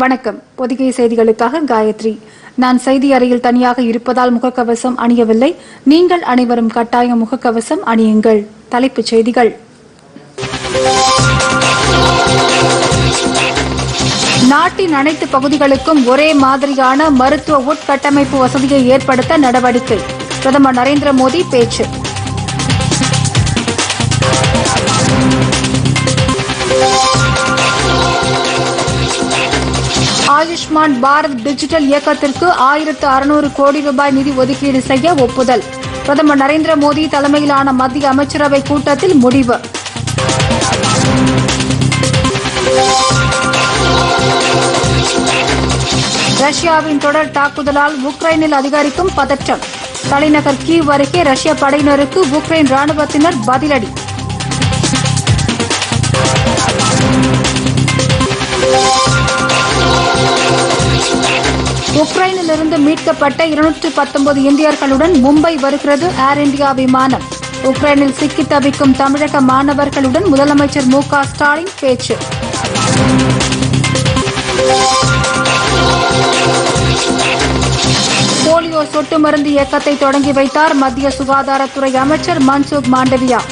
வணக்கம் பொதிகை செய்திகளுக்காக காயத்ரி நான் செய்தி அறையில் தனியாக இருப்பதால் முகக்கவசம் அணியவில்லை நீங்கள் அனைவரும் கட்டாயம் முகக்கவசம் அணியுங்கள் தலைப்புச் செய்திகள் நாட்டின் அனைத்து பகுதிகளுக்கும் ஒரே மாதிரியான மருத்துவ உட்கட்டமைப்பு வசதியை ஏற்படுத்த நடவடிக்கை பிரதமர் நரேந்திர மோடி பேச்சு ஆயுஷ்மான் பாரத் டிஜிட்டல் இயக்கத்திற்கு ஆயிரத்து அறுநூறு கோடி ரூபாய் நிதி ஒதுக்கீடு செய்ய ஒப்புதல் பிரதமர் நரேந்திர மோடி தலைமையிலான மத்திய அமைச்சரவை கூட்டத்தில் முடிவு ரஷ்யாவின் தொடர் தாக்குதலால் உக்ரைனில் அதிகரிக்கும் பதற்றம் தலைநகர் கீவ் அருகே ரஷ்ய படையினருக்கு உக்ரைன் ராணுவத்தினர் பதிலடி உக்ரைனிலிருந்து மீட்கப்பட்ட இருநூற்று பத்தொன்பது இந்தியர்களுடன் மும்பை வருகிறது ஏர் இந்தியா விமானம் உக்ரைனில் சிக்கி தவிக்கும் தமிழக மாணவர்களுடன் முதலமைச்சர் மு க ஸ்டாலின் பேச்சு போலியோ சொட்டு மருந்து இயக்கத்தை தொடங்கி வைத்தார் மத்திய சுகாதாரத்துறை அமைச்சர் மன்சுக் மாண்டவியா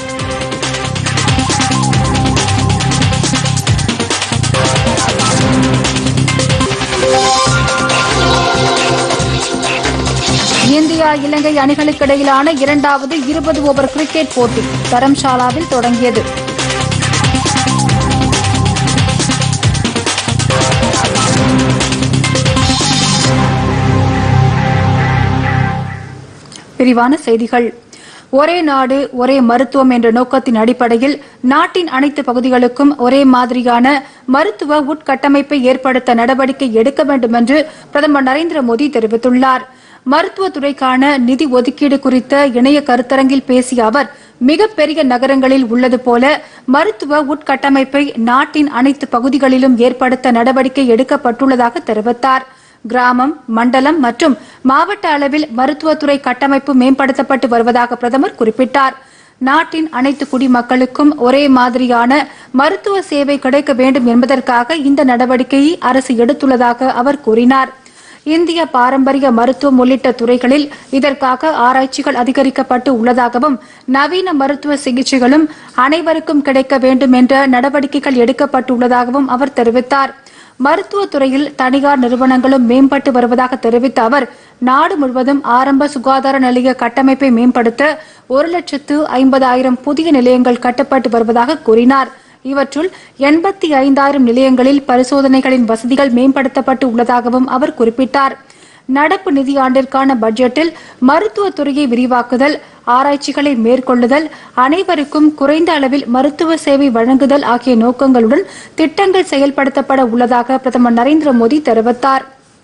இந்தியா இலங்கை அணிகளுக்கு இடையிலான இரண்டாவது இருபது ஓவர் கிரிக்கெட் போட்டி தரம்சாலாவில் தொடங்கியது விரிவான செய்திகள் ஒரே நாடு ஒரே மருத்துவம் என்ற நோக்கத்தின் அடிப்படையில் நாட்டின் அனைத்து பகுதிகளுக்கும் ஒரே மாதிரியான மருத்துவ உட்கட்டமைப்பை ஏற்படுத்த நடவடிக்கை எடுக்க வேண்டும் என்று பிரதமர் நரேந்திர மோடி தெரிவித்துள்ளார் மருத்துவத்துறைக்கான நிதி ஒதுக்கீடு குறித்த இணைய கருத்தரங்கில் பேசிய அவர் மிகப்பெரிய நகரங்களில் உள்ளது போல மருத்துவ உட்கட்டமைப்பை நாட்டின் அனைத்து பகுதிகளிலும் ஏற்படுத்த நடவடிக்கை எடுக்கப்பட்டுள்ளதாக தெரிவித்தார் கிராமம் மண்டலம் மற்றும் மாவட்ட அளவில் மருத்துவத்துறை கட்டமைப்பு மேம்படுத்தப்பட்டு வருவதாக பிரதமர் குறிப்பிட்டார் நாட்டின் அனைத்து குடிமக்களுக்கும் ஒரே மாதிரியான மருத்துவ சேவை கிடைக்க வேண்டும் என்பதற்காக இந்த நடவடிக்கையை அரசு எடுத்துள்ளதாக அவர் கூறினார் இந்திய பாரம்பரிய மருத்துவம் உள்ளிட்ட துறைகளில் இதற்காக ஆராய்ச்சிகள் அதிகரிக்கப்பட்டு உள்ளதாகவும் நவீன மருத்துவ சிகிச்சைகளும் அனைவருக்கும் கிடைக்க வேண்டும் என்ற நடவடிக்கைகள் எடுக்கப்பட்டுள்ளதாகவும் அவர் தெரிவித்தார் மருத்துவத்துறையில் தனியார் நிறுவனங்களும் மேம்பட்டு வருவதாக தெரிவித்த அவர் நாடு முழுவதும் ஆரம்ப சுகாதார நிலைய கட்டமைப்பை மேம்படுத்த ஒரு லட்சத்து ஐம்பதாயிரம் புதிய நிலையங்கள் கட்டப்பட்டு வருவதாக கூறினார் இவற்றுள் எண்பத்தி ஐந்தாயிரம் நிலையங்களில் பரிசோதனைகளின் வசதிகள் மேம்படுத்தப்பட்டு உள்ளதாகவும் அவர் குறிப்பிட்டார் நடப்பு நிதியாண்டிற்கான பட்ஜெட்டில் மருத்துவத்துறையை விரிவாக்குதல் ஆராய்ச்சிகளை மேற்கொள்ளுதல் அனைவருக்கும் குறைந்த அளவில் மருத்துவ சேவை வழங்குதல் ஆகிய நோக்கங்களுடன் திட்டங்கள் செயல்படுத்தப்பட உள்ளதாக பிரதமர் நரேந்திர மோடி தெரிவித்தார்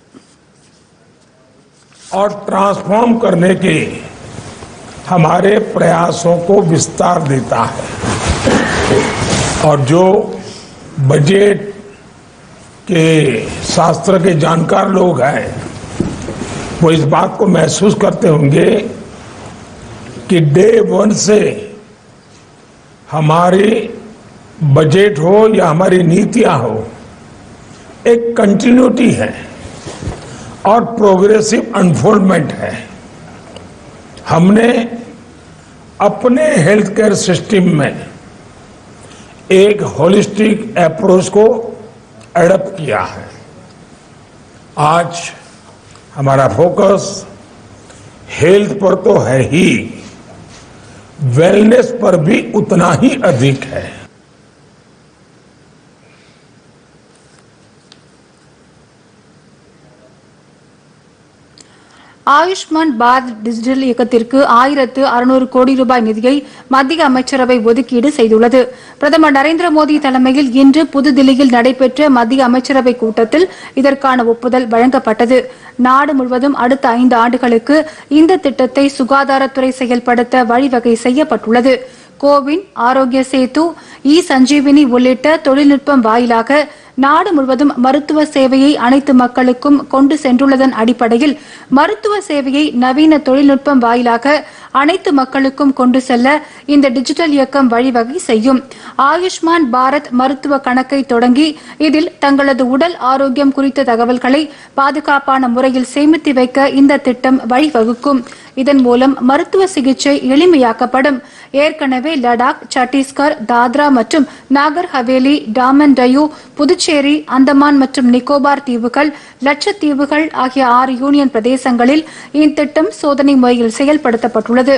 और ट्रांसफॉर्म करने के हमारे प्रयासों को विस्तार देता है और जो बजट के शास्त्र के जानकार लोग हैं वो इस बात को महसूस करते होंगे कि डे वन से हमारी बजट हो या हमारी नीतियां हो एक कंटिन्यूटी है और प्रोग्रेसिव अनफोल्डमेंट है हमने अपने हेल्थ केयर सिस्टम में एक होलिस्टिक अप्रोच को एडप्ट किया है आज हमारा फोकस हेल्थ पर तो है ही वेलनेस पर भी उतना ही अधिक है ஆயுஷ்மான் பாரத் டிஜிட்டல் இயக்கத்திற்கு ஆயிரத்து அறுநூறு கோடி ரூபாய் நிதியை மத்திய அமைச்சரவை ஒதுக்கீடு செய்துள்ளது பிரதமர் நரேந்திர மோடி தலைமையில் இன்று புதுதில்லியில் நடைபெற்ற மத்திய அமைச்சரவை கூட்டத்தில் இதற்கான ஒப்புதல் வழங்கப்பட்டது நாடு முழுவதும் அடுத்த ஐந்து ஆண்டுகளுக்கு இந்த திட்டத்தை சுகாதாரத்துறை செயல்படுத்த வழிவகை செய்யப்பட்டுள்ளது கோவின் ஆரோக்கிய சேது இ சஞ்சீவினி உள்ளிட்ட தொழில்நுட்பம் வாயிலாக நாடு முழுவதும் மருத்துவ சேவையை அனைத்து மக்களுக்கும் கொண்டு சென்றுள்ளதன் அடிப்படையில் மருத்துவ சேவையை நவீன தொழில்நுட்பம் வாயிலாக அனைத்து மக்களுக்கும் கொண்டு செல்ல இந்த டிஜிட்டல் இயக்கம் வழிவகை செய்யும் ஆயுஷ்மான் பாரத் மருத்துவ கணக்கை தொடங்கி இதில் தங்களது உடல் ஆரோக்கியம் குறித்த தகவல்களை பாதுகாப்பான முறையில் சேமித்து வைக்க இந்த திட்டம் வழிவகுக்கும் இதன் மூலம் மருத்துவ சிகிச்சை எளிமையாக்கப்படும் ஏற்கனவே லடாக் சத்தீஸ்கர் தாத்ரா மற்றும் நாகர் ஹவேலி டாமன் டயூ புதுச்சேரி அந்தமான் மற்றும் நிக்கோபார் தீவுகள் லட்சத்தீவுகள் ஆகிய ஆறு யூனியன் பிரதேசங்களில் இத்திட்டம் சோதனை முறையில் செயல்படுத்தப்பட்டுள்ளது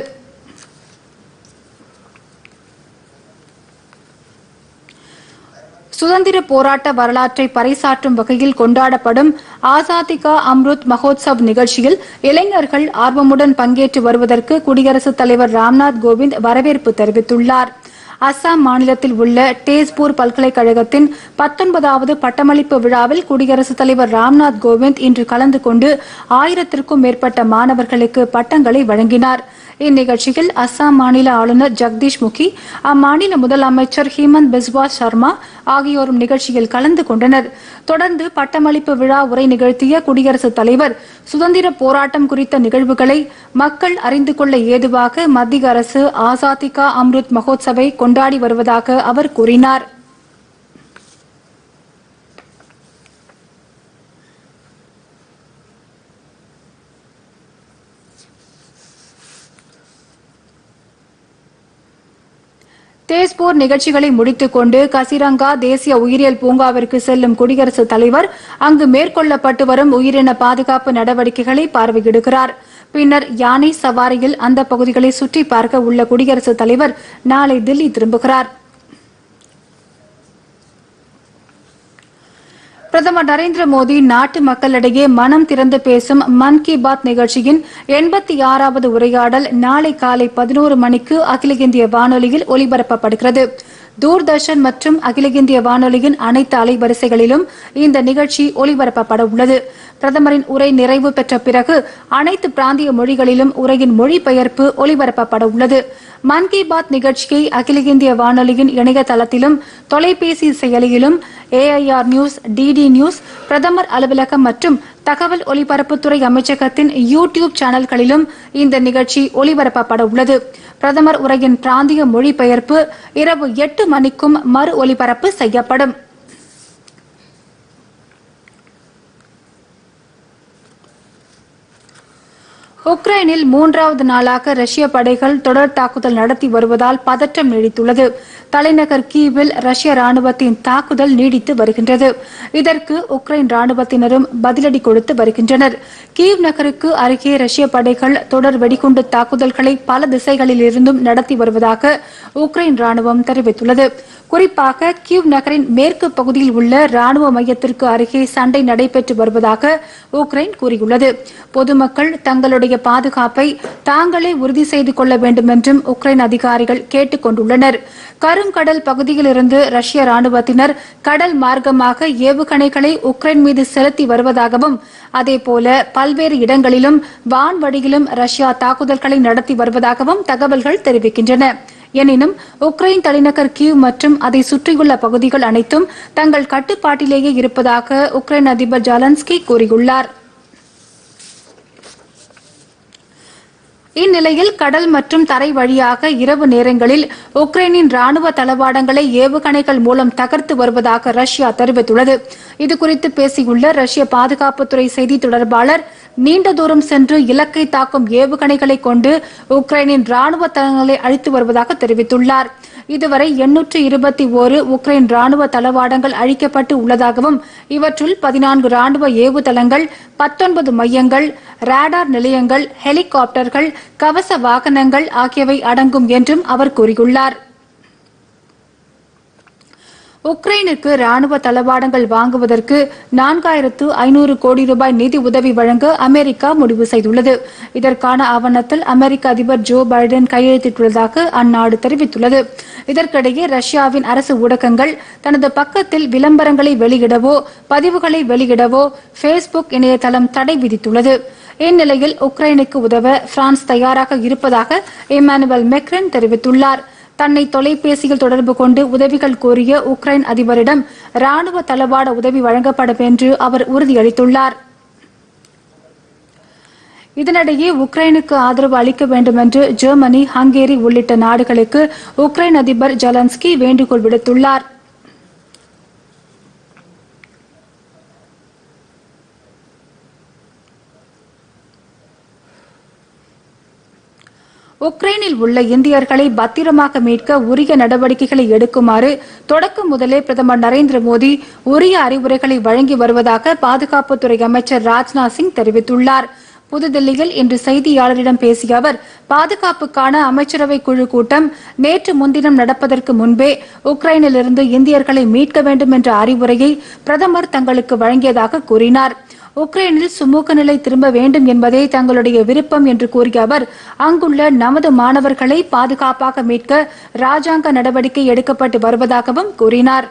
சுதந்திர போராட்ட வரலாற்றை பறைசாற்றும் வகையில் கொண்டாடப்படும் ஆசாதி கா அம்ருத் மகோத்சவ் நிகழ்ச்சியில் இளைஞர்கள் ஆர்வமுடன் பங்கேற்று வருவதற்கு குடியரசுத் தலைவர் ராம்நாத் கோவிந்த் வரவேற்பு தெரிவித்துள்ளார் அஸ்ஸாம் மாநிலத்தில் உள்ள டேஸ்பூர் பல்கலைக்கழகத்தின் பத்தொன்பதாவது பட்டமளிப்பு விழாவில் குடியரசுத் தலைவர் ராம்நாத் கோவிந்த் இன்று கலந்து கொண்டு ஆயிரத்திற்கும் மேற்பட்ட மாணவர்களுக்கு பட்டங்களை வழங்கினார் இந்நிகழ்ச்சியில் அஸ்ஸாம் மாநில ஆளுநர் ஜெகதீஷ் முகி அம்மாநில முதலமைச்சர் ஹிமந்த் பிஸ்வா சர்மா ஆகியோரும் நிகழ்ச்சியில் கலந்து கொண்டனர் தொடர்ந்து பட்டமளிப்பு விழா உரை நிகழ்த்திய குடியரசுத் தலைவர் சுதந்திர போராட்டம் குறித்த நிகழ்வுகளை மக்கள் அறிந்து கொள்ள ஏதுவாக மத்திய அரசு ஆசாதி கா அம்ருத் மகோத்சவை கொண்டாடி வருவதாக அவர் கூறினார் தேஸ்பூர் நிகழ்ச்சிகளை முடித்துக் கொண்டு கசிரங்கா தேசிய உயிரியல் பூங்காவிற்கு செல்லும் குடியரசுத் தலைவர் அங்கு மேற்கொள்ளப்பட்டு வரும் உயிரின பாதுகாப்பு நடவடிக்கைகளை பார்வையிடுகிறார் பின்னர் யானை சவாரியில் அந்த பகுதிகளை சுற்றி பார்க்க உள்ள குடியரசுத் தலைவர் நாளை தில்லி திரும்புகிறார் பிரதமர் நரேந்திர மோடி நாட்டு மக்களிடையே மனம் திறந்து பேசும் மன் கி பாத் நிகழ்ச்சியின் எண்பத்தி ஆறாவது உரையாடல் நாளை காலை பதினோரு மணிக்கு அகில இந்திய வானொலியில் ஒலிபரப்பப்படுகிறது தூர்தர்ஷன் மற்றும் அகில இந்திய வானொலியின் அனைத்து அலைவரிசைகளிலும் இந்த நிகழ்ச்சி ஒலிபரப்பப்பட உள்ளது பிரதமரின் உரை நிறைவு பெற்ற பிறகு அனைத்து பிராந்திய மொழிகளிலும் உரையின் மொழிபெயர்ப்பு ஒலிபரப்பப்பட உள்ளது மன் கி பாத் நிகழ்ச்சியை அகில இந்திய வானொலியின் இணையதளத்திலும் தொலைபேசி செயலியிலும் ஏஐஆர் நியூஸ் டிடி நியூஸ் பிரதமர் அலுவலகம் மற்றும் தகவல் ஒலிபரப்புத்துறை அமைச்சகத்தின் யூ டியூப் சேனல்களிலும் இந்த நிகழ்ச்சி ஒலிபரப்பப்பட உள்ளது பிரதமர் உரையின் பிராந்திய மொழிபெயர்ப்பு இரவு எட்டு மணிக்கும் மறு ஒலிபரப்பு செய்யப்படும் உக்ரைனில் மூன்றாவது நாளாக ரஷ்ய படைகள் தொடர் தாக்குதல் நடத்தி வருவதால் பதற்றம் நீடித்துள்ளது தலைநகர் கீவில் ரஷ்ய ராணுவத்தின் தாக்குதல் நீடித்து வருகின்றது இதற்கு உக்ரைன் ராணுவத்தினரும் பதிலடி கொடுத்து வருகின்றனர் கீவ் நகருக்கு அருகே ரஷ்ய படைகள் தொடர் வெடிகுண்டு தாக்குதல்களை பல திசைகளில் இருந்தும் நடத்தி வருவதாக உக்ரைன் ராணுவம் தெரிவித்துள்ளது குறிப்பாக கிவ் நகரின் மேற்கு பகுதியில் உள்ள ராணுவ மையத்திற்கு அருகே சண்டை நடைபெற்று வருவதாக உக்ரைன் கூறியுள்ளது பொதுமக்கள் தங்களுடைய பாதுகாப்பை தாங்களே உறுதி செய்து கொள்ள வேண்டும் என்றும் உக்ரைன் அதிகாரிகள் கேட்டுக் கொண்டுள்ளனர் கருங்கடல் பகுதியிலிருந்து ரஷ்ய ராணுவத்தினர் கடல் மார்க்கமாக ஏவுகணைகளை உக்ரைன் மீது செலுத்தி வருவதாகவும் அதேபோல பல்வேறு இடங்களிலும் வான்வழியிலும் ரஷ்யா தாக்குதல்களை நடத்தி வருவதாகவும் தகவல்கள் தெரிவிக்கின்றன எனினும் உக்ரைன் தலைநகர் கிவ் மற்றும் அதை சுற்றியுள்ள பகுதிகள் அனைத்தும் தங்கள் கட்டுப்பாட்டிலேயே இருப்பதாக உக்ரைன் அதிபர் ஜாலன்ஸ்கி கூறியுள்ளார் இந்நிலையில் கடல் மற்றும் தரை வழியாக இரவு நேரங்களில் உக்ரைனின் ராணுவ தளவாடங்களை ஏவுகணைகள் மூலம் தகர்த்து வருவதாக ரஷ்யா தெரிவித்துள்ளது இதுகுறித்து பேசியுள்ள ரஷ்ய பாதுகாப்புத்துறை செய்தி தொடர்பாளர் நீண்ட தூரம் சென்று இலக்கை தாக்கும் ஏவுகணைகளை கொண்டு உக்ரைனின் ராணுவ தளங்களை அழித்து வருவதாக தெரிவித்துள்ளார் இதுவரை எண்ணூற்று இருபத்தி ஓரு உக்ரைன் ராணுவ தளவாடங்கள் அழிக்கப்பட்டு உள்ளதாகவும் இவற்றுள் பதினான்கு ராணுவ ஏவுதளங்கள் பத்தொன்பது மையங்கள் ரேடார் நிலையங்கள் ஹெலிகாப்டர்கள் கவச வாகனங்கள் ஆகியவை அடங்கும் என்றும் அவர் கூறியுள்ளார் உக்ரைனுக்கு ராணுவ தளவாடங்கள் வாங்குவதற்கு நான்காயிரத்து ஐநூறு கோடி ரூபாய் நிதி உதவி வழங்க அமெரிக்கா முடிவு செய்துள்ளது இதற்கான ஆவணத்தில் அமெரிக்க அதிபர் ஜோ பைடன் கையெழுத்திட்டுள்ளதாக அந்நாடு தெரிவித்துள்ளது இதற்கிடையே ரஷ்யாவின் அரசு ஊடகங்கள் தனது பக்கத்தில் விளம்பரங்களை வெளியிடவோ பதிவுகளை வெளியிடவோ ஃபேஸ்புக் இணையதளம் தடை விதித்துள்ளது இந்நிலையில் உக்ரைனுக்கு உதவ பிரான்ஸ் தயாராக இருப்பதாக இமானுவல் மெக்ரன் தெரிவித்துள்ளார் தன்னை தொலைபேசியில் தொடர்பு கொண்டு உதவிகள் கோரிய உக்ரைன் அதிபரிடம் ராணுவ தளவாட உதவி வழங்கப்படும் என்று அவர் உறுதியளித்துள்ளார் இதனிடையே உக்ரைனுக்கு ஆதரவு அளிக்க வேண்டும் என்று ஜெர்மனி ஹங்கேரி உள்ளிட்ட நாடுகளுக்கு உக்ரைன் அதிபர் ஜலன்ஸ்கி வேண்டுகோள் விடுத்துள்ளார் உக்ரைனில் உள்ள இந்தியர்களை பத்திரமாக மீட்க உரிய நடவடிக்கைகளை எடுக்குமாறு தொடக்கம் முதலே பிரதமர் நரேந்திர மோடி உரிய அறிவுரைகளை வழங்கி வருவதாக பாதுகாப்புத்துறை அமைச்சர் ராஜ்நாத் சிங் தெரிவித்துள்ளார் புதுதில்லியில் இன்று செய்தியாளரிடம் பேசிய அவர் பாதுகாப்புக்கான அமைச்சரவை குழு கூட்டம் நேற்று முன்தினம் நடப்பதற்கு முன்பே உக்ரைனிலிருந்து இந்தியர்களை மீட்க வேண்டும் என்ற அறிவுரையை பிரதமர் தங்களுக்கு வழங்கியதாக கூறினார் உக்ரைனில் சுமூக நிலை திரும்ப வேண்டும் என்பதே தங்களுடைய விருப்பம் என்று கூறிய அவர் அங்குள்ள நமது மாணவர்களை பாதுகாப்பாக மீட்க ராஜாங்க நடவடிக்கை எடுக்கப்பட்டு வருவதாகவும் கூறினார்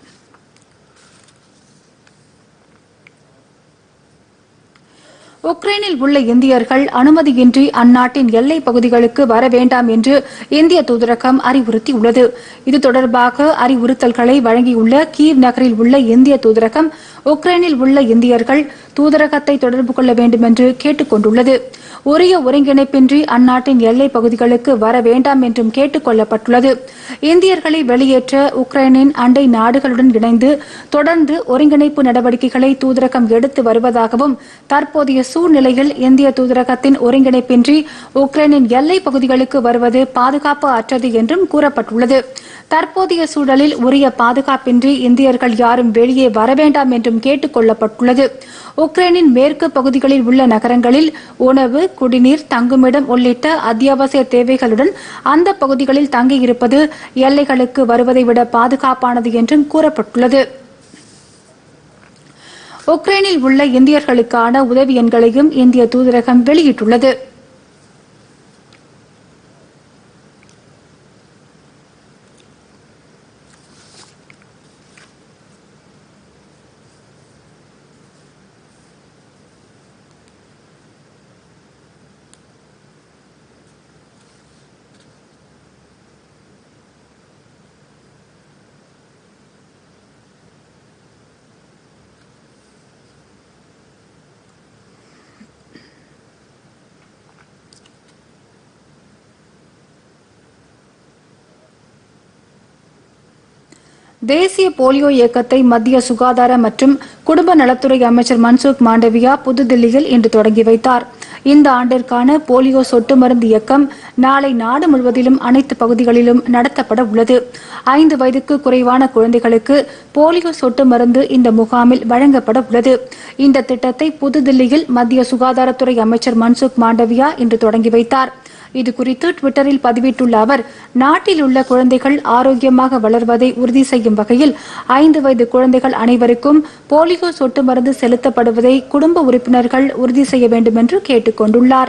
உக்ரைனில் உள்ள இந்தியர்கள் அனுமதியின்றி அந்நாட்டின் எல்லைப் பகுதிகளுக்கு வர வேண்டாம் என்று இந்திய தூதரகம் அறிவுறுத்தியுள்ளது இது தொடர்பாக அறிவுறுத்தல்களை வழங்கியுள்ள கீவ் நகரில் உள்ள இந்திய தூதரகம் உக்ரைனில் உள்ள இந்தியர்கள் தூதரகத்தை தொடர்பு கொள்ள வேண்டும் என்று கேட்டுக் கொண்டுள்ளது உரிய ஒருங்கிணைப்பின்றி அந்நாட்டின் எல்லைப் பகுதிகளுக்கு வர வேண்டாம் என்றும் கேட்டுக் கொள்ளப்பட்டுள்ளது இந்தியர்களை வெளியேற்ற உக்ரைனின் அண்டை நாடுகளுடன் இணைந்து தொடர்ந்து ஒருங்கிணைப்பு நடவடிக்கைகளை தூதரகம் எடுத்து வருவதாகவும் தற்போதைய சூழ்நிலையில் இந்திய தூதரகத்தின் ஒருங்கிணைப்பின்றி உக்ரைனின் எல்லைப் பகுதிகளுக்கு வருவது பாதுகாப்பு அற்றது என்றும் கூறப்பட்டுள்ளது தற்போதைய சூழலில் உரிய பாதுகாப்பின்றி இந்தியர்கள் யாரும் வெளியே வர வேண்டாம் என்றும் கேட்டுக் கொள்ளப்பட்டுள்ளது உக்ரைனின் மேற்கு பகுதிகளில் உள்ள நகரங்களில் உணவு குடிநீர் தங்குமிடம் உள்ளிட்ட அத்தியாவசிய தேவைகளுடன் அந்த பகுதிகளில் தங்கியிருப்பது எல்லைகளுக்கு வருவதை விட பாதுகாப்பானது என்றும் கூறப்பட்டுள்ளது உக்ரைனில் உள்ள இந்தியர்களுக்கான உதவி எண்களையும் இந்திய தூதரகம் வெளியிட்டுள்ளது தேசிய போலியோ இயக்கத்தை மத்திய சுகாதார மற்றும் குடும்ப நலத்துறை அமைச்சர் மன்சுக் மாண்டவியா புதுதில்லியில் இன்று தொடங்கி வைத்தார் இந்த ஆண்டிற்கான போலியோ சொட்டு மருந்து இயக்கம் நாளை நாடு முழுவதிலும் அனைத்து பகுதிகளிலும் நடத்தப்பட உள்ளது ஐந்து வயதுக்கு குறைவான குழந்தைகளுக்கு போலியோ சொட்டு மருந்து இந்த முகாமில் வழங்கப்பட உள்ளது இந்த திட்டத்தை புதுதில்லியில் மத்திய சுகாதாரத்துறை அமைச்சர் மன்சுக் மாண்டவியா இன்று தொடங்கி வைத்தார் இதுகுறித்து டுவிட்டரில் பதிவிட்டுள்ள அவர் நாட்டில் உள்ள குழந்தைகள் ஆரோக்கியமாக வளர்வதை உறுதி செய்யும் வகையில் ஐந்து வயது குழந்தைகள் அனைவருக்கும் போலியோ சொட்டு மருந்து செலுத்தப்படுவதை குடும்ப உறுப்பினர்கள் உறுதி செய்ய வேண்டும் என்று கேட்டுக் கொண்டுள்ளார்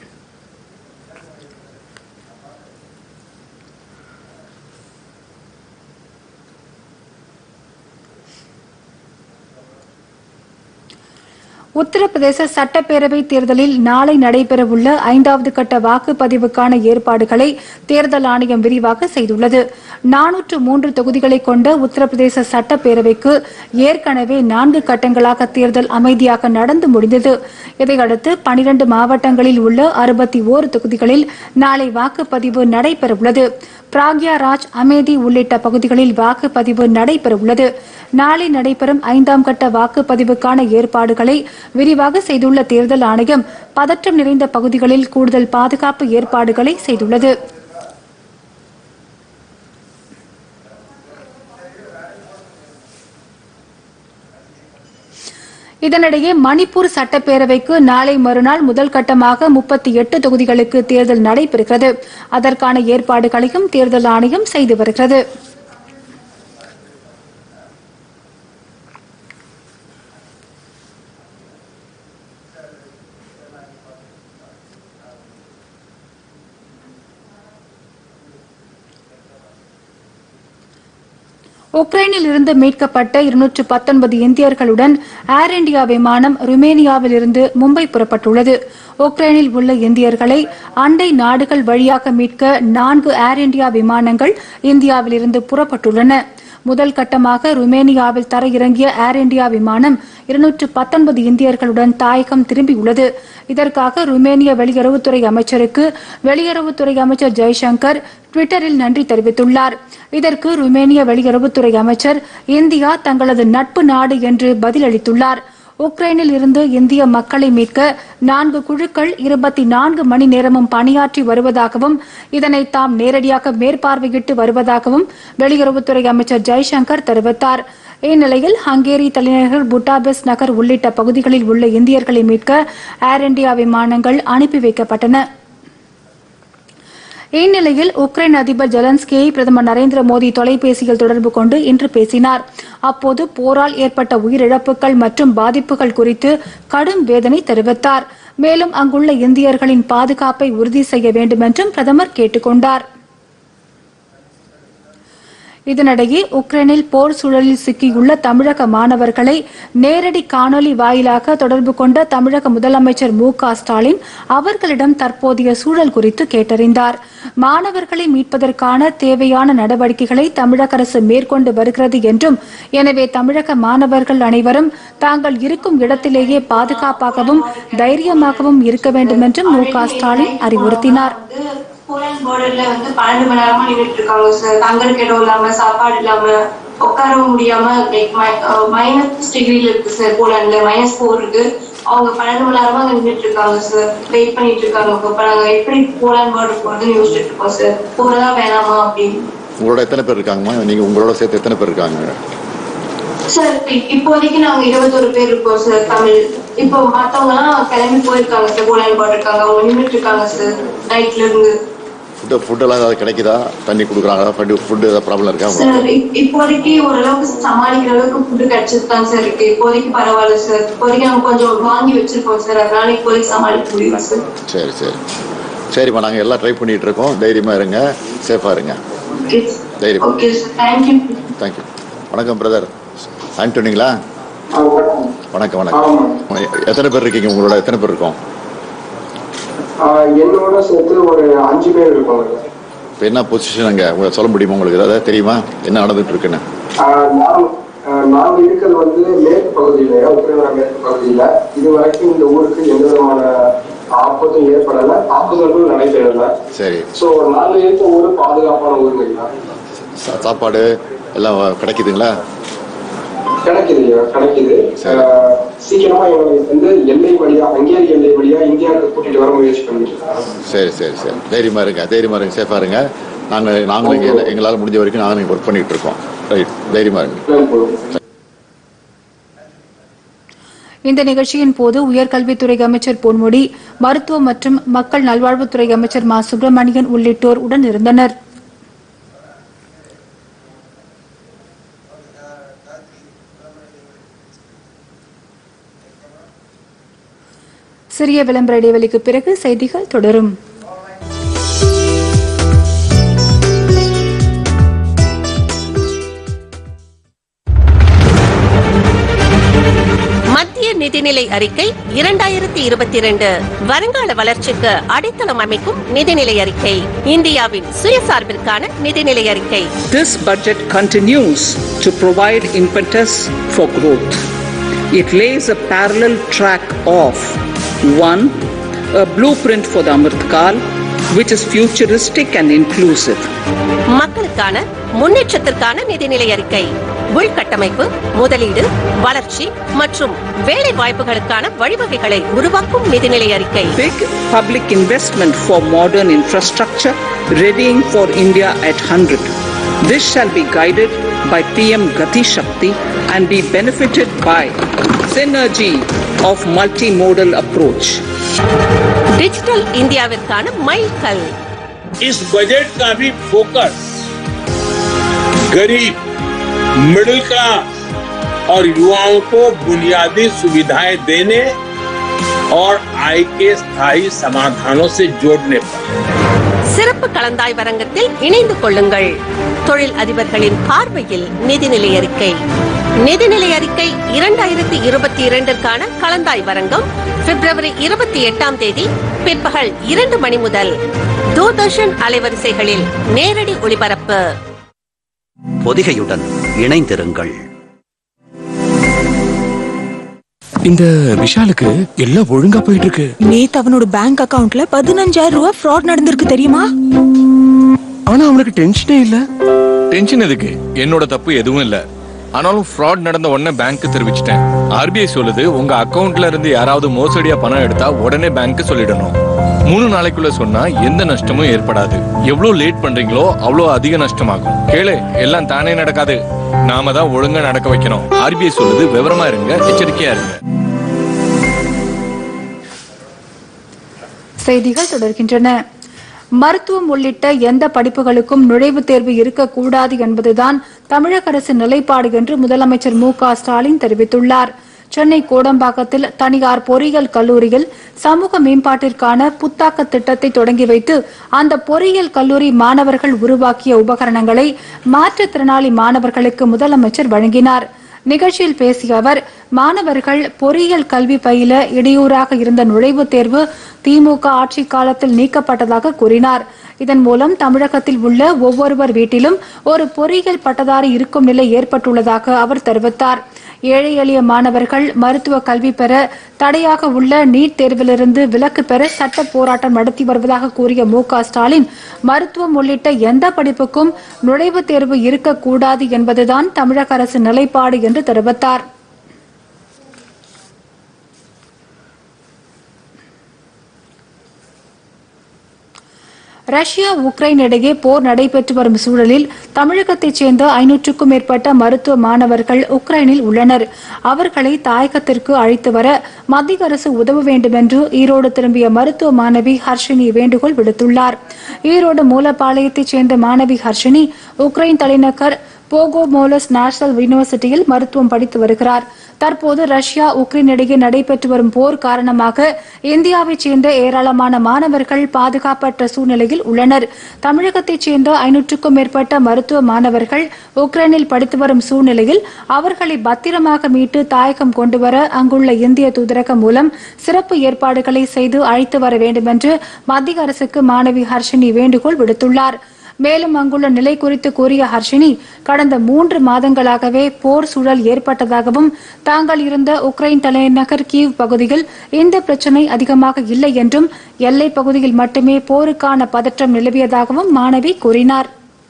உத்தரப்பிரதேச சட்டப்பேரவை தேர்தலில் நாளை நடைபெறவுள்ள ஐந்தாவது கட்ட வாக்குப்பதிவுக்கான ஏற்பாடுகளை தேர்தல் ஆணையம் விரிவாக செய்துள்ளது நானூற்று மூன்று தொகுதிகளை கொண்ட உத்தரப்பிரதேச சட்டப்பேரவைக்கு ஏற்கனவே நான்கு கட்டங்களாக தேர்தல் அமைதியாக நடந்து முடிந்தது இதையடுத்து பனிரண்டு மாவட்டங்களில் உள்ள அறுபத்தி ஓரு தொகுதிகளில் நாளை வாக்குப்பதிவு நடைபெறவுள்ளது பிராக்யாராஜ் அமேதி உள்ளிட்ட பகுதிகளில் வாக்குப்பதிவு நடைபெறவுள்ளது நாளை நடைபெறும் ஐந்தாம் கட்ட வாக்குப்பதிவுக்கான ஏற்பாடுகளை விரிவாக செய்துள்ள தேர்தல் ஆணையம் பதற்றம் நிறைந்த பகுதிகளில் கூடுதல் பாதுகாப்பு ஏற்பாடுகளை செய்துள்ளது இதனிடையே மணிப்பூர் சட்டப்பேரவைக்கு நாளை மறுநாள் முதல் கட்டமாக முப்பத்தி எட்டு தொகுதிகளுக்கு தேர்தல் நடைபெறுகிறது அதற்கான ஏற்பாடுகளையும் தேர்தல் ஆணையம் செய்து வருகிறது உக்ரைனில் இருந்து மீட்கப்பட்ட இருநூற்று பத்தொன்பது இந்தியர்களுடன் ஏர் இந்தியா விமானம் ருமேனியாவில் இருந்து மும்பை புறப்பட்டுள்ளது உக்ரைனில் உள்ள இந்தியர்களை அண்டை நாடுகள் வழியாக மீட்க நான்கு ஏர் இந்தியா விமானங்கள் இந்தியாவில் இருந்து புறப்பட்டுள்ளன முதல் கட்டமாக ருமேனியாவில் தரையிறங்கிய ஏர் இந்தியா விமானம் இருநூற்று பத்தொன்பது இந்தியர்களுடன் தாயகம் திரும்பியுள்ளது இதற்காக ருமேனிய வெளியுறவுத்துறை அமைச்சருக்கு வெளியுறவுத்துறை அமைச்சர் ஜெய்சங்கர் டுவிட்டரில் நன்றி தெரிவித்துள்ளார் இதற்கு ருமேனிய வெளியுறவுத்துறை அமைச்சர் இந்தியா தங்களது நட்பு நாடு என்று பதிலளித்துள்ளார் உக்ரைனில் இருந்து இந்திய மக்களை மீட்க நான்கு குழுக்கள் இருபத்தி நான்கு மணி நேரமும் பணியாற்றி வருவதாகவும் இதனை தாம் நேரடியாக மேற்பார்வையிட்டு வருவதாகவும் வெளியுறவுத்துறை அமைச்சர் ஜெய்சங்கர் தெரிவித்தார் இந்நிலையில் ஹங்கேரி தலைநகர் புட்டாபெஸ் நகர் உள்ளிட்ட பகுதிகளில் உள்ள இந்தியர்களை மீட்க ஏர் இந்தியா விமானங்கள் அனுப்பி வைக்கப்பட்டன இந்நிலையில் உக்ரைன் அதிபர் ஜெலன்ஸ்கியை பிரதமர் நரேந்திர மோடி தொலைபேசியில் தொடர்பு கொண்டு இன்று பேசினார் அப்போது போரால் ஏற்பட்ட உயிரிழப்புகள் மற்றும் பாதிப்புகள் குறித்து கடும் வேதனை தெரிவித்தார் மேலும் அங்குள்ள இந்தியர்களின் பாதுகாப்பை உறுதி செய்ய வேண்டும் என்றும் பிரதமர் கேட்டுக் கொண்டார் இதனிடையே உக்ரைனில் போர் சூழலில் சிக்கியுள்ள தமிழக மாணவர்களை நேரடி காணொலி வாயிலாக தொடர்பு கொண்ட தமிழக முதலமைச்சர் மு க ஸ்டாலின் அவர்களிடம் தற்போதைய சூழல் குறித்து கேட்டறிந்தார் மாணவர்களை மீட்பதற்கான தேவையான நடவடிக்கைகளை தமிழக அரசு மேற்கொண்டு வருகிறது என்றும் எனவே தமிழக மாணவர்கள் அனைவரும் தாங்கள் இருக்கும் இடத்திலேயே பாதுகாப்பாகவும் தைரியமாகவும் இருக்க வேண்டும் என்றும் மு க ஸ்டாலின் அறிவுறுத்தினார் போலண்ட் பார்டர்ல வந்து பன்னெண்டு மணி நேரமா நின்றுட்டு இருக்காங்க சார் தங்கறதுக்கு இடம் இல்லாம சாப்பாடு இல்லாம உட்காரவும் முடியாம லைக் மைனஸ் டிகிரில இருக்கு சார் போலண்ட்ல மைனஸ் ஃபோர் இருக்கு அவங்க பன்னெண்டு மணி நேரமா அங்க நின்றுட்டு இருக்காங்க சார் வெயிட் பண்ணிட்டு இருக்காங்க அப்ப நாங்க எப்படி போலண்ட் பார்டர் போறதுன்னு யோசிச்சுட்டு இருக்கோம் சார் போறதா வேணாமா அப்படின்னு உங்களோட எத்தனை பேர் இருக்காங்கம்மா நீங்க உங்களோட சேர்த்து எத்தனை பேர் இருக்காங்க சார் இ- இப்போதைக்கு நாங்க இருபத்தொரு பேர் இருக்கோம் சார் தமிழ் இப்போ மத்தவங்க எல்லாம் கிளம்பி போயிருக்காங்க சார் போலண்ட் பார்டர் இருக்காங்க அவங்க நின்றுட்டு இருக்காங்க சார் நைட்ல இருந்து ஃபுட்டு ஃபுட்டெல்லாம் ஏதாவது கிடைக்குதா தண்ணி கொடுக்குறாங்களா ஃபுட்டு ஃபுட்டு ஏதாவது ப்ராப்ளம் இருக்கா உங்களுக்கு? சார் இப்- இப்போதைக்கு ஓரளவுக்கு சமாளிக்கிற அளவுக்கு ஃபுட்டு கிடைச்சது தான் சார் இருக்கு இப்போதைக்கு பரவாயில்ல சார் இப்போதைக்கு நாங்க கொஞ்சம் வாங்கி வச்சிருக்கோம் சார் அதனால இப்போதைக்கு சமாளிக்க முடியும் சார் சரி சரி சரிம்மா நாங்கள் எல்லாம் ட்ரை பண்ணிட்டு இருக்கோம் தைரியமாக இருங்க சேஃபாக இருங்க ஓகே தைரியம். ஓகே சார் தேங்க்யூ தேங்க்யூ வணக்கம் பிரதர் ஆண்டோனிங்களா வணக்கம் வணக்கம் எத்தனை பேர் இருக்கீங்க உங்களோட எத்தனை பேர் இருக்கோம் ஆஹ் என்னோட சேர்த்து ஒரு அஞ்சு பேர் இருப்பாங்க இப்போ என்ன பொசிஷன் அங்கே உங்களுக்கு சொல்ல முடியுமா உங்களுக்கு ஏதாவது தெரியுமா என்ன நடந்துட்டு இருக்குன்னு ஆஹ் நான் ஆஹ் நாங்க இருக்கிறது வந்து மேற்கு பகுதியில உக்ரைன் மேற்கு பகுதியில இது வரைக்கும் இந்த ஊருக்கு எந்த விதமான ஆபத்தும் ஏற்படல தாக்குதல்களும் நடைபெறல சரி சோ நாங்க இருக்க ஊரு பாதுகாப்பான ஊருங்க ஐயா. சா- சாப்பாடு எல்லாம் கிடைக்குதுங்களா கிடைக்குது ஐயா, கிடைக்குது சரி. ஆஹ் சீக்கிரமா எங்களை வந்து எல்லை வழியா ஹங்கேரி எல்லை வழியா இந்தியாவுக்கு கூட்டிட்டு வர முயற்சி பண்ணிட்டு இருக்காங்க சரி சரி சரி தைரியமாக இருங்க தைரியமாக இருங்க சேஃபாக இருங்க நாங்கள் நாங்களும் இங்கே எங்களால் முடிஞ்ச வரைக்கும் நாங்களும் ஒர்க் பண்ணிட்டு இருக்கோம் ரைட் தைரியமாக இருங்க போதும் இந்த நிகழ்ச்சியின் போது உயர்கல்வித்துறை அமைச்சர் பொன்முடி மருத்துவ மற்றும் மக்கள் நல்வாழ்வுத்துறை அமைச்சர் மா சுப்பிரமணியன் உள்ளிட்டோர் உடன் இருந்தனர் சிறிய விளம்பர இடைவெளிக்கு பிறகு செய்திகள் தொடரும் மத்திய நிதிநிலை அறிக்கை இரண்டாயிரத்தி இருபத்தி இரண்டு வருங்கால வளர்ச்சிக்கு அடித்தளம் அமைக்கும் நிதிநிலை அறிக்கை இந்தியாவின் சுயசார்பிற்கான நிதிநிலை அறிக்கை This budget continues to provide impetus for growth. It lays a parallel track of 1. A blueprint for the Amrit Kal, which is futuristic and inclusive. மக்களுக்கான முன்னேற்றத்திற்கான நிதிநிலை அறிக்கை உள்கட்டமைப்பு முதலீடு வளர்ச்சி மற்றும் வேலை வாய்ப்புகளுக்கான வழிவகைகளை உருவாக்கும் நிதிநிலை அறிக்கை Big public investment for modern infrastructure, readying for India at 100. This shall be guided by PM Gati Shakti and be benefited by synergy of multimodal approach. Digital இந்தியாவிற்கான மைல்கல் इस बजट का भी फोकस गरीब मिडिल क्लास और युवाओं को बुनियादी सुविधाएं देने और आय के स्थायी समाधानों से जोड़ने पर சிறப்பு கலந்தாய்வரங்கத்தில் இணைந்து கொள்ளுங்கள் தொழில் அதிபர்களின் பார்வையில் நிதிநிலை அறிக்கை நிதிநிலை அறிக்கை இரண்டாயிரத்தி இருபத்தி இரண்டிற்கான கலந்தாய்வரங்கம் பிப்ரவரி இருபத்தி எட்டாம் தேதி பிற்பகல் இரண்டு மணி முதல் தூர்தர்ஷன் அலைவரிசைகளில் நேரடி ஒளிபரப்பு பொதிகையுடன் இணைந்திருங்கள் இந்த விஷாலுக்கு எல்லாம் ஒழுங்கா போயிட்டு இருக்கு நேத்து அவனோட பேங்க் அக்கவுண்ட்ல பதினஞ்சாயிரம் ரூபாய் ஃப்ராட் நடந்திருக்கு தெரியுமா ஆனா அவனுக்கு டென்ஷனே இல்ல டென்ஷன் எதுக்கு என்னோட தப்பு எதுவும் இல்ல ஆனாலும் ஃப்ராட் நடந்த உடனே பேங்க்கு தெரிவிச்சிட்டேன் ஆர்பிஐ சொல்லுது உங்க அக்கவுண்ட்ல இருந்து யாராவது மோசடியா பணம் எடுத்தா உடனே பேங்க்கு சொல்லிடணும் மூணு நாளைக்குள்ள சொன்னா எந்த நஷ்டமும் ஏற்படாது எவ்வளவு லேட் பண்றீங்களோ அவ்வளவு அதிக நஷ்டமாகும் கேளு எல்லாம் தானே நடக்காது நாம தான் ஒழுங்கா நடக்க வைக்கணும் ஆர்பிஐ சொல்லுது விவரமா இருங்க எச்சரிக்கையா இருங்க செய்திகள் தொடர்கின்றன மருத்துவம் உள்ளிட்ட எந்த படிப்புகளுக்கும் நுழைவுத் தேர்வு இருக்கக்கூடாது என்பதுதான் தமிழக அரசின் நிலைப்பாடு என்று முதலமைச்சர் மு க ஸ்டாலின் தெரிவித்துள்ளார் சென்னை கோடம்பாக்கத்தில் தனியார் பொறியியல் கல்லூரியில் சமூக மேம்பாட்டிற்கான புத்தாக்க திட்டத்தை தொடங்கி வைத்து அந்த பொறியியல் கல்லூரி மாணவர்கள் உருவாக்கிய உபகரணங்களை மாற்றுத்திறனாளி மாணவர்களுக்கு முதலமைச்சர் வழங்கினார் நிகழ்ச்சியில் பேசிய அவர் மாணவர்கள் பொறியியல் கல்வி பயில இடையூறாக இருந்த நுழைவுத் தேர்வு திமுக ஆட்சி காலத்தில் நீக்கப்பட்டதாக கூறினார் இதன் மூலம் தமிழகத்தில் உள்ள ஒவ்வொருவர் வீட்டிலும் ஒரு பொறியியல் பட்டதாரி இருக்கும் நிலை ஏற்பட்டுள்ளதாக அவர் தெரிவித்தார் ஏழை எளிய மாணவர்கள் மருத்துவ கல்வி பெற தடையாக உள்ள நீட் தேர்விலிருந்து விலக்கு பெற சட்ட போராட்டம் நடத்தி வருவதாக கூறிய மு க ஸ்டாலின் மருத்துவம் உள்ளிட்ட எந்த படிப்புக்கும் நுழைவுத் தேர்வு இருக்கக்கூடாது என்பதுதான் தமிழக அரசின் நிலைப்பாடு என்று தெரிவித்தார் ரஷ்யா உக்ரைன் இடையே போர் நடைபெற்று வரும் சூழலில் தமிழகத்தைச் சேர்ந்த ஐநூற்றுக்கும் மேற்பட்ட மருத்துவ மாணவர்கள் உக்ரைனில் உள்ளனர் அவர்களை தாயகத்திற்கு அழைத்து வர மத்திய அரசு உதவ வேண்டும் என்று ஈரோடு திரும்பிய மருத்துவ மாணவி ஹர்ஷினி வேண்டுகோள் விடுத்துள்ளார் ஈரோடு மூலப்பாளையத்தைச் சேர்ந்த மாணவி ஹர்ஷினி உக்ரைன் தலைநகர் போகோமோலஸ் நேஷனல் யூனிவர்சிட்டியில் மருத்துவம் படித்து வருகிறார் தற்போது ரஷ்யா உக்ரைன் இடையே நடைபெற்று வரும் போர் காரணமாக இந்தியாவைச் சேர்ந்த ஏராளமான மாணவர்கள் பாதுகாப்பற்ற சூழ்நிலையில் உள்ளனர் தமிழகத்தைச் சேர்ந்த ஐநூற்றுக்கும் மேற்பட்ட மருத்துவ மாணவர்கள் உக்ரைனில் படித்து வரும் சூழ்நிலையில் அவர்களை பத்திரமாக மீட்டு தாயகம் கொண்டுவர அங்குள்ள இந்திய தூதரகம் மூலம் சிறப்பு ஏற்பாடுகளை செய்து அழைத்து வர வேண்டும் என்று மத்திய அரசுக்கு மாணவி ஹர்ஷினி வேண்டுகோள் விடுத்துள்ளார் மேலும் அங்குள்ள நிலை குறித்து கூறிய ஹர்ஷினி கடந்த மூன்று மாதங்களாகவே போர் சூழல் ஏற்பட்டதாகவும் தாங்கள் இருந்த உக்ரைன் தலைநகர் கீவ் பகுதியில் இந்த பிரச்சினை அதிகமாக இல்லை என்றும் எல்லைப் பகுதியில் மட்டுமே போருக்கான பதற்றம் நிலவியதாகவும் மாணவி கூறினார்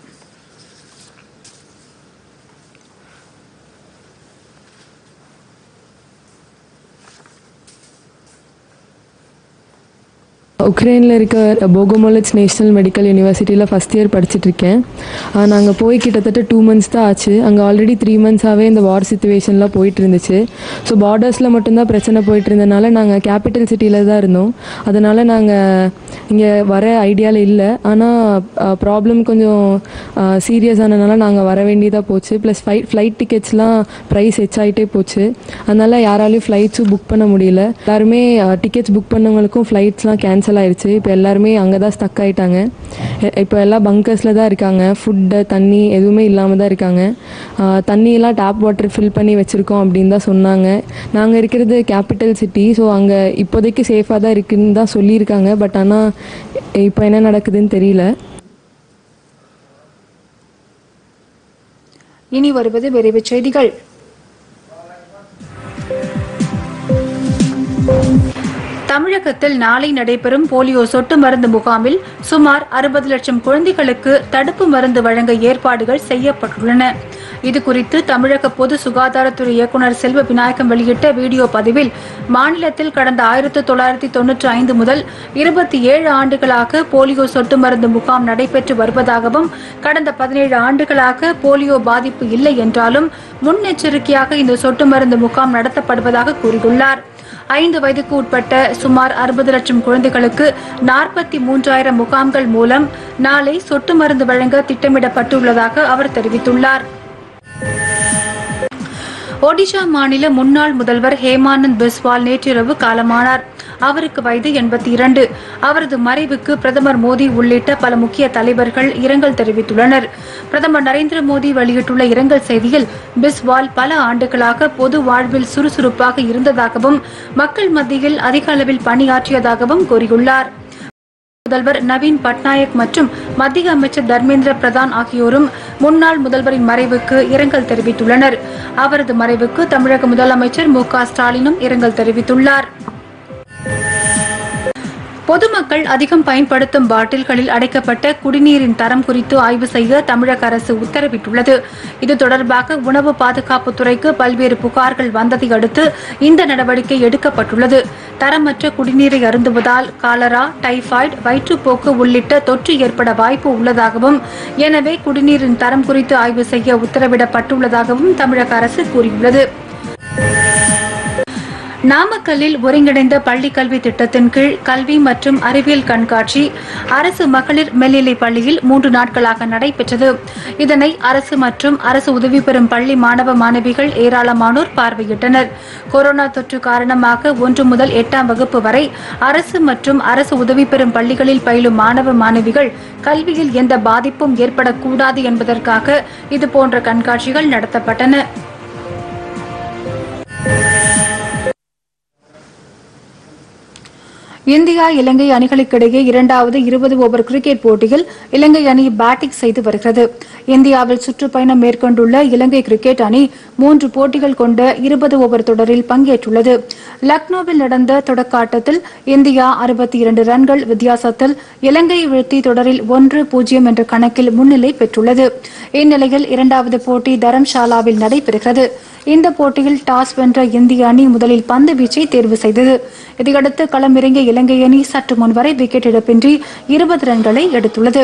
உக்ரைனில் இருக்க போகோமோலட்ஸ் நேஷனல் மெடிக்கல் யூனிவர்சிட்டியில் ஃபஸ்ட் இயர் படிச்சுட்ருக்கேன் நாங்கள் போய் கிட்டத்தட்ட டூ மந்த்ஸ் தான் ஆச்சு அங்கே ஆல்ரெடி த்ரீ மந்த்ஸாகவே இந்த வார் சுச்சுவேஷன்லாம் போயிட்டு இருந்துச்சு ஸோ பார்டர்ஸில் மட்டும்தான் பிரச்சனை போயிட்டு இருந்தனால நாங்கள் கேபிட்டல் சிட்டியில் தான் இருந்தோம் அதனால் நாங்கள் இங்கே வர ஐடியாவில் இல்லை ஆனால் ப்ராப்ளம் கொஞ்சம் சீரியஸ் ஆனதுனால நாங்கள் வர வேண்டியதாக போச்சு ப்ளஸ் ஃப்ளைட் ஃப்ளைட் டிக்கெட்ஸ்லாம் ப்ரைஸ் ஆகிட்டே போச்சு அதனால் யாராலையும் ஃப்ளைட்ஸும் புக் பண்ண முடியல எல்லாருமே டிக்கெட்ஸ் புக் பண்ணவங்களுக்கும் ஃப்ளைட்ஸ்லாம் கேன்சல் ஆயிடுச்சு இப்போ எல்லாருமே அங்கே தான் ஸ்டக் ஆகிட்டாங்க இப்போ எல்லாம் பங்கர்ஸில் தான் இருக்காங்க ஃபுட்டு தண்ணி எதுவுமே இல்லாமல் தான் இருக்காங்க ஆஹ் தண்ணியெல்லாம் டேப் வாட்டர் ஃபில் பண்ணி வச்சுருக்கோம் அப்படின்னு தான் சொன்னாங்க நாங்கள் இருக்கிறது கேபிட்டல் சிட்டி ஸோ அங்கே இப்போதைக்கு சேஃபாக தான் இருக்குன்னு தான் சொல்லியிருக்காங்க பட் ஆனால் இப்போ என்ன நடக்குதுன்னு தெரியல இனி வருவது விரைவுச் செய்திகள் தமிழகத்தில் நாளை நடைபெறும் போலியோ சொட்டு மருந்து முகாமில் சுமார் அறுபது லட்சம் குழந்தைகளுக்கு தடுப்பு மருந்து வழங்க ஏற்பாடுகள் செய்யப்பட்டுள்ளன இதுகுறித்து தமிழக பொது சுகாதாரத்துறை இயக்குநர் செல்வ விநாயகம் வெளியிட்ட வீடியோ பதிவில் மாநிலத்தில் கடந்த ஆயிரத்து தொள்ளாயிரத்தி தொன்னூற்றி ஐந்து முதல் இருபத்தி ஏழு ஆண்டுகளாக போலியோ சொட்டு மருந்து முகாம் நடைபெற்று வருவதாகவும் கடந்த பதினேழு ஆண்டுகளாக போலியோ பாதிப்பு இல்லை என்றாலும் முன்னெச்சரிக்கையாக இந்த சொட்டு மருந்து முகாம் நடத்தப்படுவதாக கூறியுள்ளார் ஐந்து வயதுக்கு உட்பட்ட சுமார் அறுபது லட்சம் குழந்தைகளுக்கு நாற்பத்தி மூன்றாயிரம் முகாம்கள் மூலம் நாளை சொட்டு மருந்து வழங்க திட்டமிடப்பட்டுள்ளதாக அவர் தெரிவித்துள்ளார் ஒடிஷா மாநில முன்னாள் முதல்வர் ஹேமானந்த் பிஸ்வால் நேற்றிரவு காலமானார் அவருக்கு வயது எண்பத்தி இரண்டு அவரது மறைவுக்கு பிரதமர் மோடி உள்ளிட்ட பல முக்கிய தலைவர்கள் இரங்கல் தெரிவித்துள்ளனர் பிரதமர் நரேந்திர மோடி வெளியிட்டுள்ள இரங்கல் செய்தியில் பிஸ்வால் பல ஆண்டுகளாக பொது வாழ்வில் சுறுசுறுப்பாக இருந்ததாகவும் மக்கள் மத்தியில் அதிக அளவில் பணியாற்றியதாகவும் கூறியுள்ளார் முதல்வர் நவீன் பட்நாயக் மற்றும் மத்திய அமைச்சர் தர்மேந்திர பிரதான் ஆகியோரும் முன்னாள் முதல்வரின் மறைவுக்கு இரங்கல் தெரிவித்துள்ளனர் அவரது மறைவுக்கு தமிழக முதலமைச்சர் மு க ஸ்டாலினும் இரங்கல் தெரிவித்துள்ளார் பொதுமக்கள் அதிகம் பயன்படுத்தும் பாட்டில்களில் அடைக்கப்பட்ட குடிநீரின் தரம் குறித்து ஆய்வு செய்ய தமிழக அரசு உத்தரவிட்டுள்ளது இது தொடர்பாக உணவு பாதுகாப்புத்துறைக்கு பல்வேறு புகார்கள் வந்ததை அடுத்து இந்த நடவடிக்கை எடுக்கப்பட்டுள்ளது தரமற்ற குடிநீரை அருந்துவதால் காலரா டைபாய்டு வயிற்றுப்போக்கு உள்ளிட்ட தொற்று ஏற்பட வாய்ப்பு உள்ளதாகவும் எனவே குடிநீரின் தரம் குறித்து ஆய்வு செய்ய உத்தரவிடப்பட்டுள்ளதாகவும் தமிழக அரசு கூறியுள்ளது நாமக்கல்லில் ஒருங்கிணைந்த பள்ளிக் கல்வி திட்டத்தின் கீழ் கல்வி மற்றும் அறிவியல் கண்காட்சி அரசு மகளிர் மேல்நிலைப் பள்ளியில் மூன்று நாட்களாக நடைபெற்றது இதனை அரசு மற்றும் அரசு உதவி பெறும் பள்ளி மாணவ மாணவிகள் ஏராளமானோர் பார்வையிட்டனர் கொரோனா தொற்று காரணமாக ஒன்று முதல் எட்டாம் வகுப்பு வரை அரசு மற்றும் அரசு உதவி பெறும் பள்ளிகளில் பயிலும் மாணவ மாணவிகள் கல்வியில் எந்த பாதிப்பும் ஏற்படக்கூடாது என்பதற்காக இதுபோன்ற கண்காட்சிகள் நடத்தப்பட்டன இந்தியா இலங்கை அணிகளுக்கிடையே இரண்டாவது இருபது ஓவர் கிரிக்கெட் போட்டியில் இலங்கை அணி பேட்டிங் செய்து வருகிறது இந்தியாவில் சுற்றுப்பயணம் மேற்கொண்டுள்ள இலங்கை கிரிக்கெட் அணி மூன்று போட்டிகள் கொண்ட இருபது ஓவர் தொடரில் பங்கேற்றுள்ளது லக்னோவில் நடந்த தொடக்க ஆட்டத்தில் இந்தியா அறுபத்தி இரண்டு ரன்கள் வித்தியாசத்தில் இலங்கையை வீழ்த்தி தொடரில் ஒன்று பூஜ்ஜியம் என்ற கணக்கில் முன்னிலை பெற்றுள்ளது இந்நிலையில் இரண்டாவது போட்டி தரம்ஷாலாவில் நடைபெறுகிறது இந்த போட்டியில் டாஸ் வென்ற இந்திய அணி முதலில் பந்து வீச்சை தேர்வு செய்தது இதையடுத்து களமிறங்கிய இலங்கை அணி சற்று முன்வரை விக்கெட் இழப்பின்றி இருபது ரன்களை எடுத்துள்ளது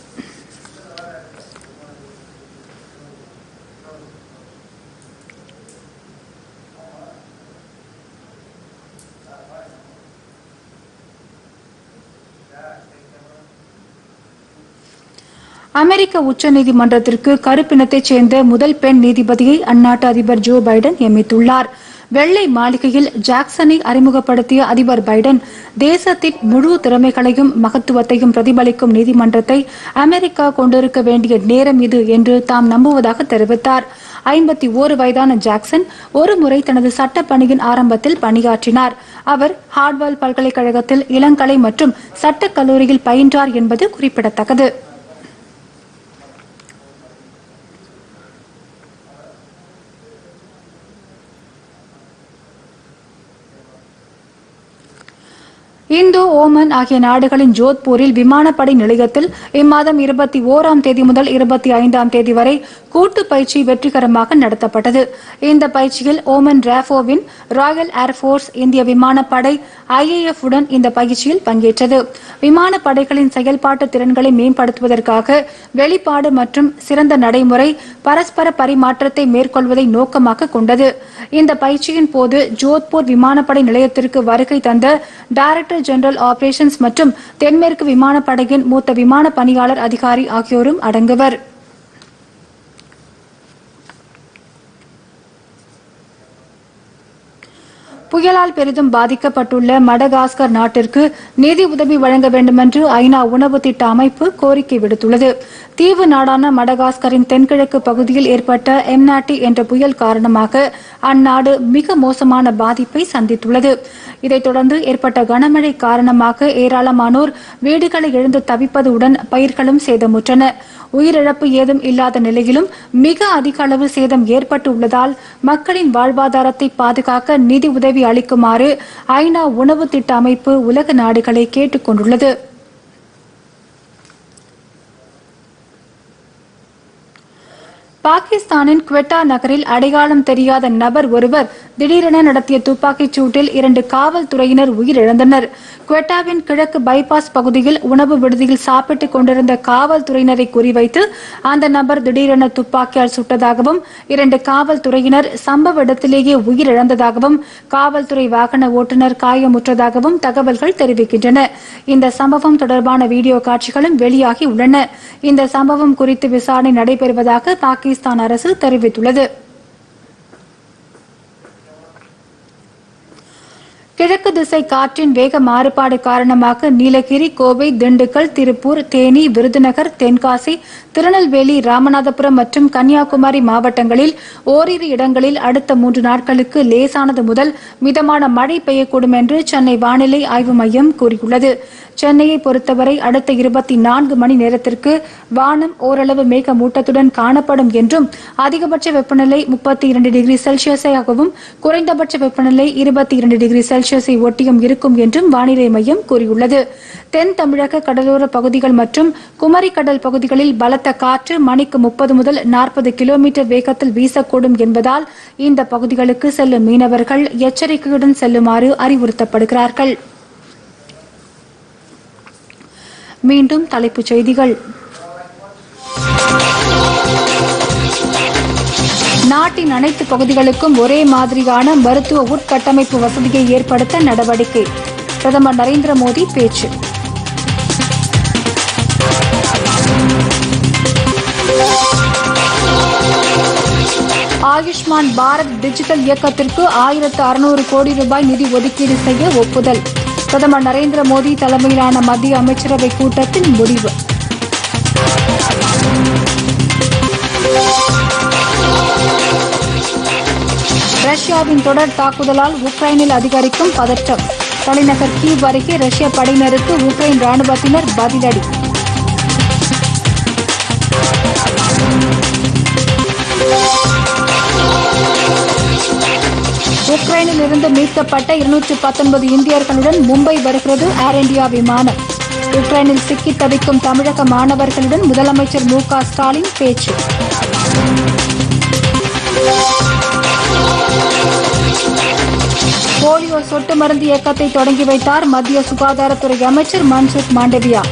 அமெரிக்க உச்சநீதிமன்றத்திற்கு கருப்பினத்தைச் சேர்ந்த முதல் பெண் நீதிபதியை அந்நாட்டு அதிபர் ஜோ பைடன் நியமித்துள்ளார் வெள்ளை மாளிகையில் ஜாக்சனை அறிமுகப்படுத்திய அதிபர் பைடன் தேசத்தின் முழு திறமைகளையும் மகத்துவத்தையும் பிரதிபலிக்கும் நீதிமன்றத்தை அமெரிக்கா கொண்டிருக்க வேண்டிய நேரம் இது என்று தாம் நம்புவதாக தெரிவித்தார் ஐம்பத்தி ஓரு வயதான ஜாக்சன் ஒரு முறை தனது சட்டப் பணியின் ஆரம்பத்தில் பணியாற்றினார் அவர் ஹார்ட்வால் பல்கலைக்கழகத்தில் இளங்கலை மற்றும் சட்டக் கல்லூரியில் பயின்றார் என்பது குறிப்பிடத்தக்கது இந்தோ ஓமன் ஆகிய நாடுகளின் ஜோத்பூரில் விமானப்படை நிலையத்தில் இம்மாதம் இருபத்தி ஓராம் தேதி முதல் இருபத்தி ஐந்தாம் தேதி வரை கூட்டு பயிற்சி வெற்றிகரமாக நடத்தப்பட்டது இந்த பயிற்சியில் ஓமன் ராஃபோவின் ராயல் ஏர்போர்ஸ் இந்திய விமானப்படை ஐஏஎஃப் உடன் இந்த பயிற்சியில் பங்கேற்றது விமானப்படைகளின் செயல்பாட்டு திறன்களை மேம்படுத்துவதற்காக வெளிப்பாடு மற்றும் சிறந்த நடைமுறை பரஸ்பர பரிமாற்றத்தை மேற்கொள்வதை நோக்கமாக கொண்டது இந்த பயிற்சியின் போது ஜோத்பூர் விமானப்படை நிலையத்திற்கு வருகை தந்த டைரக்டர் ஜெனரல் ஆபரேஷன்ஸ் மற்றும் தென்மேற்கு விமானப்படையின் மூத்த விமான பணியாளர் அதிகாரி ஆகியோரும் அடங்குவர் புயலால் பெரிதும் பாதிக்கப்பட்டுள்ள மடகாஸ்கர் நாட்டிற்கு நிதி உதவி வழங்க வேண்டுமென்று ஐநா உணவு திட்ட அமைப்பு கோரிக்கை விடுத்துள்ளது தீவு நாடான மடகாஸ்கரின் தென்கிழக்கு பகுதியில் ஏற்பட்ட எம்நாட்டி என்ற புயல் காரணமாக அந்நாடு மிக மோசமான பாதிப்பை சந்தித்துள்ளது இதைத் தொடர்ந்து ஏற்பட்ட கனமழை காரணமாக ஏராளமானோர் வீடுகளை இழந்து தவிப்பதுடன் பயிர்களும் சேதமுற்றன உயிரிழப்பு ஏதும் இல்லாத நிலையிலும் மிக அதிக அளவு சேதம் ஏற்பட்டு உள்ளதால் மக்களின் வாழ்வாதாரத்தை பாதுகாக்க நிதி உதவி அளிக்குமாறு ஐநா உணவு திட்ட அமைப்பு உலக நாடுகளை கேட்டுக் கொண்டுள்ளது பாகிஸ்தானின் குவெட்டா நகரில் அடையாளம் தெரியாத நபர் ஒருவர் திடீரென நடத்திய துப்பாக்கிச் சூட்டில் இரண்டு காவல்துறையினர் உயிரிழந்தனர் குவெட்டாவின் கிழக்கு பைபாஸ் பகுதியில் உணவு விடுதியில் சாப்பிட்டுக் கொண்டிருந்த காவல்துறையினரை குறிவைத்து அந்த நபர் திடீரென துப்பாக்கியால் சுட்டதாகவும் இரண்டு காவல்துறையினர் சம்பவ இடத்திலேயே உயிரிழந்ததாகவும் காவல்துறை வாகன ஓட்டுநர் காயமுற்றதாகவும் தகவல்கள் தெரிவிக்கின்றன இந்த சம்பவம் தொடர்பான வீடியோ காட்சிகளும் வெளியாகி உள்ளன இந்த சம்பவம் குறித்து விசாரணை நடைபெறுவதாக பாகிஸ்தான் அரசு தெரிவித்துள்ளது கிழக்கு திசை காற்றின் வேக மாறுபாடு காரணமாக நீலகிரி கோவை திண்டுக்கல் திருப்பூர் தேனி விருதுநகர் தென்காசி திருநெல்வேலி ராமநாதபுரம் மற்றும் கன்னியாகுமரி மாவட்டங்களில் ஓரிரு இடங்களில் அடுத்த மூன்று நாட்களுக்கு லேசானது முதல் மிதமான மழை பெய்யக்கூடும் என்று சென்னை வானிலை ஆய்வு மையம் கூறியுள்ளது சென்னையை பொறுத்தவரை அடுத்த இருபத்தி நான்கு மணி நேரத்திற்கு வானம் ஓரளவு மேகமூட்டத்துடன் காணப்படும் என்றும் அதிகபட்ச வெப்பநிலை முப்பத்தி இரண்டு டிகிரி செல்சியஸாகவும் குறைந்தபட்ச வெப்பநிலை இருபத்தி இரண்டு டிகிரி செல்சியஸை ஒட்டியும் இருக்கும் என்றும் வானிலை மையம் கூறியுள்ளது தென் தமிழக கடலோர பகுதிகள் மற்றும் குமரி கடல் பகுதிகளில் பலத்த காற்று மணிக்கு முப்பது முதல் நாற்பது கிலோமீட்டர் வேகத்தில் வீசக்கூடும் என்பதால் இந்த பகுதிகளுக்கு செல்லும் மீனவர்கள் எச்சரிக்கையுடன் செல்லுமாறு அறிவுறுத்தப்படுகிறார்கள் மீண்டும் தலைப்புச் செய்திகள் நாட்டின் அனைத்து பகுதிகளுக்கும் ஒரே மாதிரியான மருத்துவ உட்கட்டமைப்பு வசதியை ஏற்படுத்த நடவடிக்கை பிரதமர் நரேந்திர மோடி பேச்சு ஆயுஷ்மான் பாரத் டிஜிட்டல் இயக்கத்திற்கு ஆயிரத்து அறுநூறு கோடி ரூபாய் நிதி ஒதுக்கீடு செய்ய ஒப்புதல் பிரதமர் நரேந்திர மோடி தலைமையிலான மத்திய அமைச்சரவை கூட்டத்தில் முடிவு ரஷ்யாவின் தொடர் தாக்குதலால் உக்ரைனில் அதிகரிக்கும் பதற்றம் தலைநகர் கீவ் அருகே ரஷ்ய படையினருக்கு உக்ரைன் ராணுவத்தினர் பதிலடி உக்ரைனில் இருந்து மீட்கப்பட்ட இருநூற்று பத்தொன்பது இந்தியர்களுடன் மும்பை வருகிறது ஏர் இந்தியா விமானம் உக்ரைனில் சிக்கித் தவிக்கும் தமிழக மாணவர்களுடன் முதலமைச்சர் மு க ஸ்டாலின் பேச்சு போலியோ சொட்டு மருந்து இயக்கத்தை தொடங்கி வைத்தார் மத்திய சுகாதாரத்துறை அமைச்சர் மன்சுக் மாண்டவியா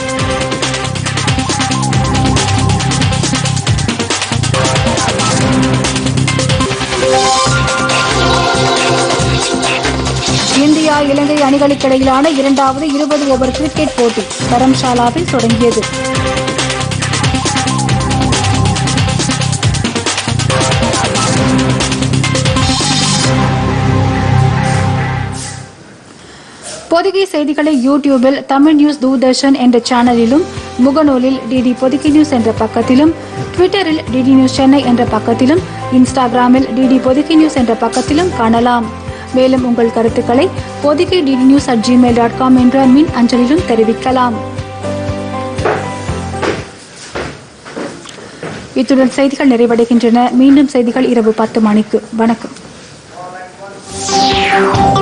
இந்தியா இலங்கை அணிகளுக்கிடையிலான இரண்டாவது இருபது ஓவர் கிரிக்கெட் போட்டி தரம்சாலாவில் தொடங்கியது பொதிகை செய்திகளை யூடியூபில் தமிழ் நியூஸ் தூர்தர்ஷன் என்ற சேனலிலும் முகநூலில் டிடி பொதிகை நியூஸ் என்ற பக்கத்திலும் ட்விட்டரில் டிடி நியூஸ் சென்னை என்ற பக்கத்திலும் இன்ஸ்டாகிராமில் டிடி பொதிகை நியூஸ் என்ற பக்கத்திலும் காணலாம் மேலும் உங்கள் கருத்துக்களை Podhigai DD news at Gmail dot com என்ற மின் அஞ்சலிலும் தெரிவிக்கலாம் இத்துடன் செய்திகள் நிறைவடைகின்றன மீண்டும் செய்திகள் இரவு பத்து மணிக்கு வணக்கம்